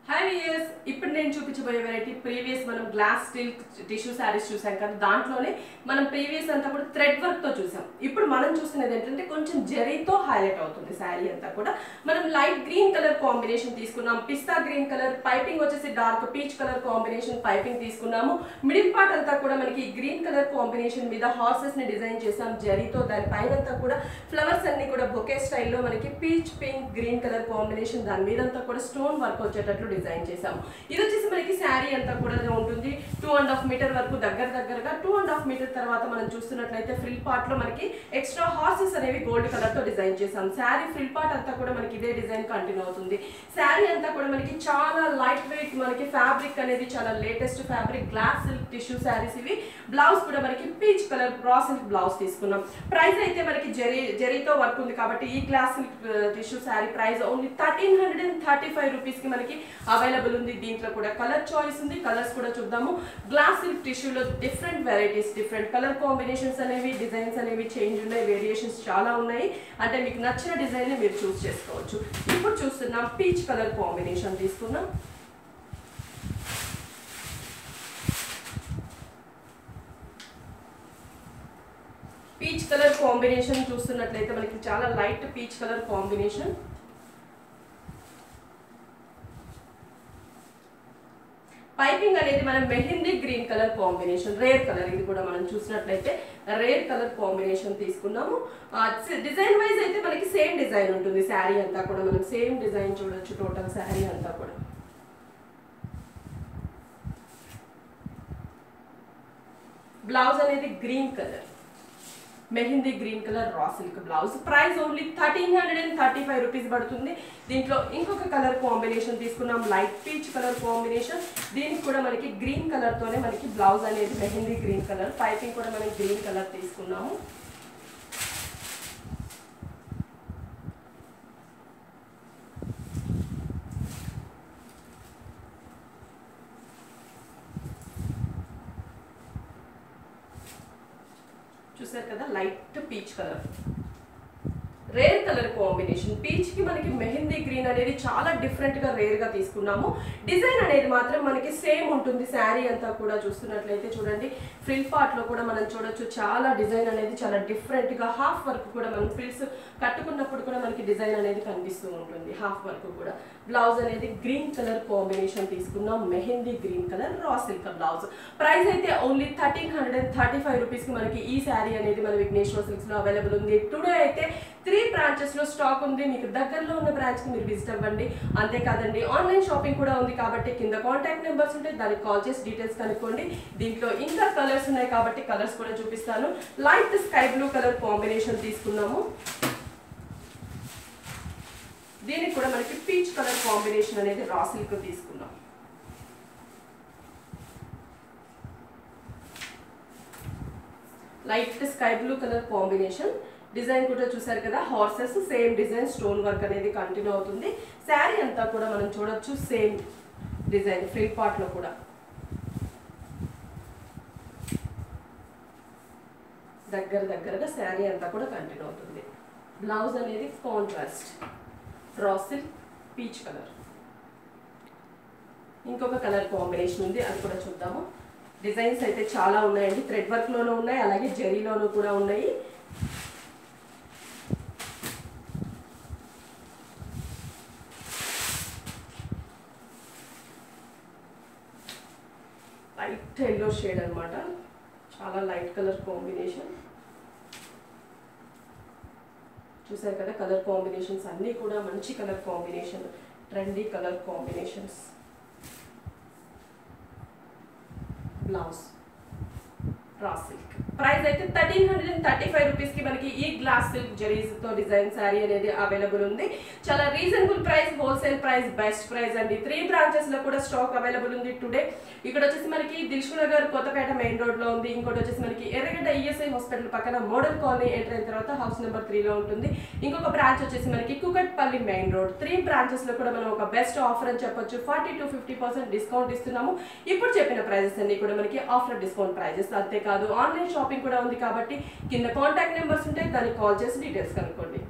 hi viewers ఇప్పుడు నేను చూపించబోయే వెరైటీ ప్రీవియస్ మనం గ్లాస్ స్టీల్ టిష్యూ శారీస్ చూసాం కదా దాంట్లోనే మనం ప్రీవియస్ అంతా కూడా థ్రెడ్ వర్క్ తో చూసాం ఇప్పుడు మనం చూస్తున్నది ఏంటంటే కొంచెం జరీతో హైలైట్ అవుతుంది శారీ అంతా కూడా మనం లైట్ గ్రీన్ కలర్ కాంబినేషన్ తీసుకున్నాం పిస్తా గ్రీన్ కలర్ పైపింగ్ వచ్చేసి dark peach colour combination piping తీసుకున్నాము మిడిల్ పార్ట్ అంతా కూడా మనకి గ్రీన్ కలర్ కాంబినేషన్ మీద హార్సెస్ ని డిజైన్ చేసాం జరీతో దాని పైన అంతా కూడా ఫ్లవర్స్ అన్ని కూడా బొకే స్టైల్లో మనకి peach pink green colour combination దాని మీద అంతా కూడా స్టోన్ వర్క్ వచ్చేటట్లు డిజైన్ చేసాము ఇది వచ్చేసి మనకి శారీ అంతా కూడా ఉంటుంది టూ అండ్ హాఫ్ మీటర్ వరకు దగ్గర దగ్గరగా టూ అండ్ హాఫ్ మీటర్ తర్వాత మనం చూస్తున్నట్లయితే ఫ్రిల్ పార్ట్ లో మనకి ఎక్స్ట్రా హార్సెస్ అనేవి గోల్డ్ కలర్ తో డిజైన్ చేసాం శారీ ఫ్రిల్ పార్ట్ అంతా కూడా మనకి ఇదే డిజైన్ కంటిన్యూ అవుతుంది శారీ అంతా కూడా మనకి చాలా లైట్ వెయిట్ మనకి ఫ్యాబ్రిక్ అనేది చాలా latest fabric glass silk tissue sarees ఇవి బ్లౌజ్ కూడా మనకి peach colour raw silk blouse తీసుకున్నాం ప్రైస్ అయితే మనకి జరీ జరీతో వర్క్ ఉంది కాబట్టి ఈ glass silk tissue saree price only thirteen hundred and thirty five rupees కి మనకి అవైలబుల్ ఉంది దీంట్లో కూడా కలర్ చాయిస్ ఉంది కలర్స్ కూడా చూద్దాము గ్లాస్ సిల్క్ టిష్యూలో different varieties different colour combinations అనేవి డిజైన్స్ అనేవి చేంజ్ ఉన్నాయి వేరియేషన్స్ చాలా ఉన్నాయి అంటే మీకు నచ్చిన డిజైన్ మీరు చూస్ చేసుకోవచ్చు ఇప్పుడు చూస్తున్నాం పీచ్ కలర్ కాంబినేషన్ తీసుకున్నాం పీచ్ కలర్ కాంబినేషన్ చూస్తున్నట్లయితే మనకి చాలా light peach colour combination piping అనేది మనం mehndi green colour combination rare colour ఇది కూడా మనం చూసినట్లయితే రేర్ కలర్ కాంబినేషన్ తీసుకున్నాము డిజైన్ వైజ్ అయితే మనకి సేమ్ డిజైన్ ఉంటుంది శారీ అంతా కూడా మనం సేమ్ డిజైన్ చూడొచ్చు టోటల్ శారీ అంతా కూడా బ్లౌజ్ అనేది green colour mehndi green colour raw silk blouse price only thirteen hundred and thirty five rupees పడుతుంది దీంట్లో ఇంకొక కలర్ కాంబినేషన్ తీసుకున్నాం లైట్ పీచ్ కలర్ కాంబినేషన్ దీనికి కూడా మనకి గ్రీన్ కలర్ తోనే మనకి బ్లౌజ్ అనేది మెహందీ గ్రీన్ కలర్ పైపింగ్ కూడా మనకి గ్రీన్ కలర్ తీసుకున్నాము చూసారు కదా light peach colour rare colour combination peach కి మనకి మెహందీ గ్రీన్ అనేది చాలా డిఫరెంట్ గా రేర్ గా తీసుకున్నాము డిజైన్ అనేది మాత్రం మనకి సేమ్ ఉంటుంది శారీ అంతా కూడా చూస్తున్నట్లయితే చూడండి ఫ్రిల్ పార్ట్ లో కూడా మనం చూడొచ్చు చాలా డిజైన్ అనేది చాలా డిఫరెంట్ గా హాఫ్ వర్క్ కూడా మనం ఫ్రిల్స్ కట్టుకున్నప్పుడు కూడా మనకి డిజైన్ అనేది కనిపిస్తూ ఉంటుంది హాఫ్ వర్క్ కూడా బ్లౌజ్ అనేది గ్రీన్ కలర్ కాంబినేషన్ తీసుకున్నాం mehndi green colour raw silk blouse price అయితే only thirteen hundred and thirty five rupees కి మనకి ఈ శారీ అనేది మన విఘ్నేశ్వర సిల్క్స్ లో అవైలబుల్ ఉంది టుడే అయితే త్రీ బ్రాంచెస్ లో స్టాక్ ఉంది మీకు దగ్గరలో ఉన్న బ్రాంచ్ కి మీరు విజిట్ అవ్వండి అంతేకాదండి ఆన్లైన్ షాపింగ్ కూడా ఉంది కాబట్టి కింద కాంటాక్ట్ నెంబర్స్ ఉంటాయి దానికి కాల్ చేసి డీటెయిల్స్ కనుక్కోండి దీంట్లో ఇంకా కలర్స్ ఉన్నాయి కాబట్టి కలర్స్ కూడా చూపిస్తాను light sky blue colour combination తీసుకున్నాము దీనికి కూడా మనకి పీచ్ కలర్ కాంబినేషన్ అనేది రా సిల్క్ తీసుకున్నాం light sky blue colour combination design కూడా చూసారు కదా horses same design stone work అనేది కంటిన్యూ అవుతుంది శారీ అంతా కూడా మనం చూడొచ్చు సేమ్ డిజైన్ ఫ్రిల్ పార్ట్ లో కూడా దగ్గర దగ్గరగా శారీ అంతా కూడా కంటిన్యూ అవుతుంది బ్లౌజ్ అనేది కాంట్రాస్ట్ రాసిల్ పీచ్ కలర్ ఇంకొక కలర్ కాంబినేషన్ ఉంది అది కూడా చూద్దాము డిజైన్స్ అయితే చాలా ఉన్నాయండి థ్రెడ్ వర్క్ లోనూ ఉన్నాయి అలాగే జరీలోనూ కూడా ఉన్నాయి లైట్ ఎల్లో షేడ్ అనమాట చాలా లైట్ కలర్ కాంబినేషన్ చూసారు కదా కలర్ కాంబినేషన్స్ అన్నీ కూడా మంచి colour combination trendy colour combinations blouse raw silk price అయితే thirteen hundred and thirty five rupees కి మనకి ఈ గ్లాస్ సిల్క్ జరీస్ తో డిజైన్ శారీ అనేది అవైలబుల్ ఉంది చాలా reasonable price wholesale price best price అండి త్రీ బ్రాంచెస్ లో కూడా స్టాక్ అవైలబుల్ ఉంది టుడే ఇక్కడ వచ్చేసి మనకి దిల్షుక్ నగర్ కొత్తపేట మెయిన్ రోడ్ లో ఉంది ఇంకోటి వచ్చేసి మనకి ఎర్రగడ్డ ఈఎస్ఐ హాస్పిటల్ పక్కన మోడల్ కాలనీ ఎంటర్ అయిన తర్వాత హౌస్ నెంబర్ త్రీ లో ఉంటుంది ఇంకొక బ్రాంచ్ వచ్చేసి మనకి Kukatpally main road three branches లో కూడా మనం ఒక బెస్ట్ ఆఫర్ అని చెప్పొచ్చు forty to fifty percent discount ఇస్తున్నాము ఇప్పుడు చెప్పిన ప్రైజెస్ అన్ని కూడా మనకి ఆఫర్ డిస్కౌంట్ ప్రైజెస్ అంతేకాదు ఆన్లైన్ షాపింగ్ కూడా ఉంది కాబట్టి కింద కాంటాక్ట్ నెంబర్స్ ఉంటాయి దానికి కాల్ చేసి డీటెయిల్స్ కనుక్కోండి